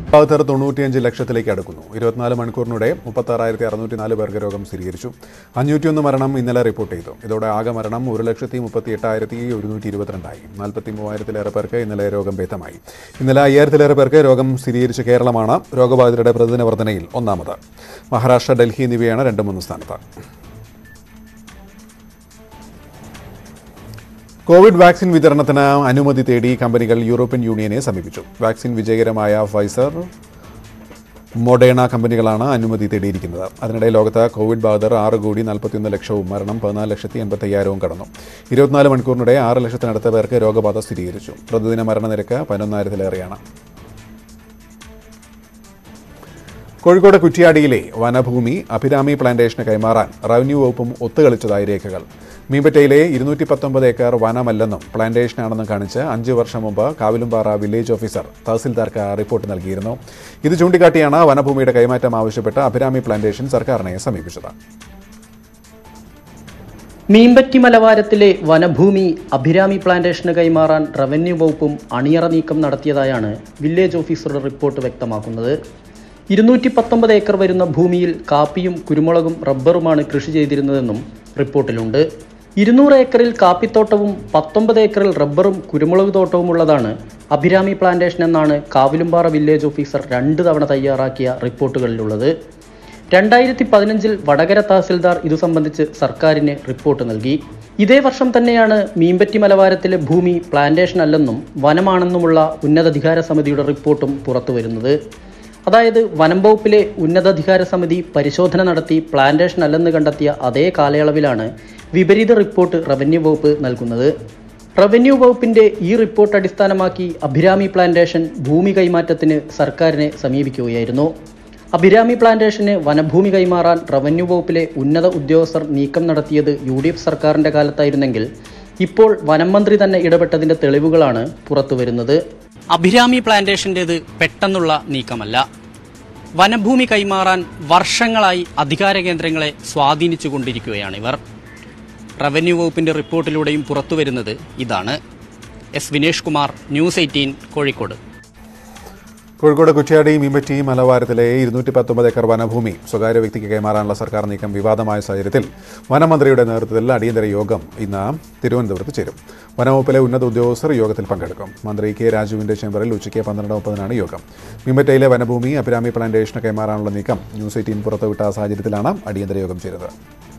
ഭാഗത്തർ തൊണ്ണൂറ്റിയഞ്ച് ലക്ഷത്തിലേക്ക് അടുക്കുന്നു ഇരുപത്തിനാല് മണിക്കൂറിനിടെ മുപ്പത്താറായിരത്തി അറുന്നൂറ്റി നാല് പേർക്ക് രോഗം സ്ഥിരീകരിച്ചു അഞ്ഞൂറ്റിയൊന്ന് മരണം ഇന്നലെ റിപ്പോർട്ട് ചെയ്തു ഇതോടെ ആകെ മരണം ഒരു ലക്ഷത്തി മുപ്പത്തി എട്ടായിരത്തി ഒരുന്നൂറ്റി ഇരുപത്തിരണ്ടായി നാൽപ്പത്തി മൂവായിരത്തിലേറെ പേർക്ക് ഇന്നലെ രോഗം ഭേദമായി ഇന്നലെ അയ്യായിരത്തിലേറെ പേർക്ക് രോഗം സ്ഥിരീകരിച്ച കേരളമാണ് രോഗബാധിതരുടെ പ്രതിദിന വർധനയിൽ ഒന്നാമത് മഹാരാഷ്ട്ര ഡൽഹി എന്നിവയാണ് രണ്ട് മൂന്ന് സ്ഥാനത്ത് കോവിഡ് വാക്സിൻ വിതരണത്തിന് അനുമതി തേടി കമ്പനികൾ യൂറോപ്യൻ യൂണിയനെ സമീപിച്ചു വാക്സിൻ വിജയകരമായ ഫൈസർ മൊഡേണ കമ്പനികളാണ് അനുമതി തേടിയിരിക്കുന്നത് അതിനിടെ ലോകത്ത് കോവിഡ് ബാധിതർ ആറ് കോടി നാൽപ്പത്തിയൊന്ന് ലക്ഷവും മരണം പതിനാല് ലക്ഷത്തി എൺപത്തയ്യായിരവും കടന്നു ഇരുപത്തിനാല് മണിക്കൂറിനിടെ ആറ് ലക്ഷത്തിനടുത്ത പേർക്ക് രോഗബാധ സ്ഥിരീകരിച്ചു പ്രതിദിന മരണനിരക്ക് പതിനൊന്നായിരത്തിലേറെയാണ് കോഴിക്കോട് കുറ്റിയാടിയിലെ വനഭൂമി അഭിരാമി പ്ലാന്റേഷന് കൈമാറാൻ റവന്യൂ വകുപ്പും ഒത്തുകളിച്ചതായി രേഖകൾ മീമ്പറ്റയിലെ ഇരുന്നൂറ്റി പത്തൊമ്പത് ഏക്കർ വനമല്ലെന്നും പ്ലാന്റേഷനാണെന്നും കാണിച്ച് അഞ്ച് വർഷം മുമ്പ് കാവിലുംപാറ വില്ലേജ് ഓഫീസർ തഹസിൽദാർക്ക് റിപ്പോർട്ട് നൽകിയിരുന്നു ഇത് ചൂണ്ടിക്കാട്ടിയാണ് വനഭൂമിയുടെ കൈമാറ്റം ആവശ്യപ്പെട്ട് അഭിരാമി പ്ലാന്റേഷൻ സർക്കാരിനെ സമീപിച്ചത് മീമ്പറ്റി മലവാരത്തിലെ വനഭൂമി അഭിരാമി പ്ലാന്റേഷന് കൈമാറാൻ റവന്യൂ വകുപ്പും അണിയറ നീക്കം നടത്തിയതായാണ് വില്ലേജ് ഓഫീസറുടെ റിപ്പോർട്ട് വ്യക്തമാക്കുന്നത് ഇരുന്നൂറ്റി പത്തൊമ്പത് ഏക്കർ വരുന്ന ഭൂമിയിൽ കാപ്പിയും കുരുമുളകും റബ്ബറുമാണ് കൃഷി ചെയ്തിരുന്നതെന്നും റിപ്പോർട്ടിലുണ്ട് ഇരുന്നൂറ് ഏക്കറിൽ കാപ്പിത്തോട്ടവും പത്തൊമ്പത് ഏക്കറിൽ റബ്ബറും കുരുമുളക് തോട്ടവും ഉള്ളതാണ് അഭിരാമി പ്ലാന്റേഷൻ എന്നാണ് കാവിലുംപാറ വില്ലേജ് ഓഫീസർ രണ്ട് തവണ തയ്യാറാക്കിയ റിപ്പോർട്ടുകളിലുള്ളത് രണ്ടായിരത്തി പതിനഞ്ചിൽ വടകര തഹസിൽദാർ ഇതു സംബന്ധിച്ച് സർക്കാരിന് റിപ്പോർട്ട് നൽകി ഇതേ വർഷം തന്നെയാണ് മീമ്പറ്റി മലവാരത്തിലെ ഭൂമി പ്ലാന്റേഷൻ അല്ലെന്നും വനമാണെന്നുമുള്ള ഉന്നതാധികാര സമിതിയുടെ റിപ്പോർട്ടും പുറത്തുവരുന്നത് അതായത് വനം വകുപ്പിലെ ഉന്നതാധികാര സമിതി പരിശോധന നടത്തി പ്ലാന്റേഷൻ അല്ലെന്ന് കണ്ടെത്തിയ അതേ കാലയളവിലാണ് വിപരീത റിപ്പോർട്ട് റവന്യൂ വകുപ്പ് നൽകുന്നത് റവന്യൂ വകുപ്പിന്റെ ഈ റിപ്പോർട്ട് അടിസ്ഥാനമാക്കി അഭിരാമി പ്ലാന്റേഷൻ ഭൂമി കൈമാറ്റത്തിന് സർക്കാരിനെ സമീപിക്കുകയായിരുന്നു അഭിരാമി പ്ലാന്റേഷന് വനഭൂമി കൈമാറാൻ റവന്യൂ വകുപ്പിലെ ഉന്നത ഉദ്യോഗസ്ഥർ നീക്കം നടത്തിയത് യു ഡി എഫ് സർക്കാരിന്റെ കാലത്തായിരുന്നെങ്കിൽ ഇപ്പോൾ വനം മന്ത്രി തന്നെ ഇടപെട്ടതിന്റെ തെളിവുകളാണ് പുറത്തുവരുന്നത് അഭിരാമി പ്ലാന്റേഷന്റേത് പെട്ടെന്നുള്ള നീക്കമല്ല വനഭൂമി കൈമാറാൻ വർഷങ്ങളായി അധികാര കേന്ദ്രങ്ങളെ സ്വാധീനിച്ചു കൊണ്ടിരിക്കുകയാണ് ഇവർ റവന്യൂ വകുപ്പിന്റെ റിപ്പോർട്ടിലൂടെയും പുറത്തുവരുന്നത് ഇതാണ് എസ് വിനേഷ് കുമാർ ന്യൂസ് എയ്റ്റീൻ കോഴിക്കോട് കോഴിക്കോട് കുറ്റ്യാടി മീമ്പറ്റി മലവാരത്തിലെ ഇരുന്നൂറ്റി പത്തൊമ്പത് ഏക്കർ വനഭൂമി സ്വകാര്യ വ്യക്തിക്ക് കൈമാറാനുള്ള സർക്കാർ നീക്കം വിവാദമായ സാഹചര്യത്തിൽ വനമന്ത്രിയുടെ നേതൃത്വത്തിൽ അടിയന്തര യോഗം ഇന്ന് തിരുവനന്തപുരത്ത് ചേരും വനവകുപ്പിലെ ഉന്നത ഉദ്യോഗസ്ഥർ യോഗത്തിൽ പങ്കെടുക്കും മന്ത്രി കെ രാജുവിന്റെ ചേംബറിൽ ഉച്ചയ്ക്ക് പന്ത്രണ്ട് മുപ്പതിനാണ് യോഗം മീമ്പറ്റയിലെ വനഭൂമി അഭിരാമി പ്ലാന്റേഷന് കൈമാറാനുള്ള നീക്കം ന്യൂസ് എയ്റ്റീൻ പുറത്തുവിട്ട സാഹചര്യത്തിലാണ് അടിയന്തര യോഗം ചേരുന്നത്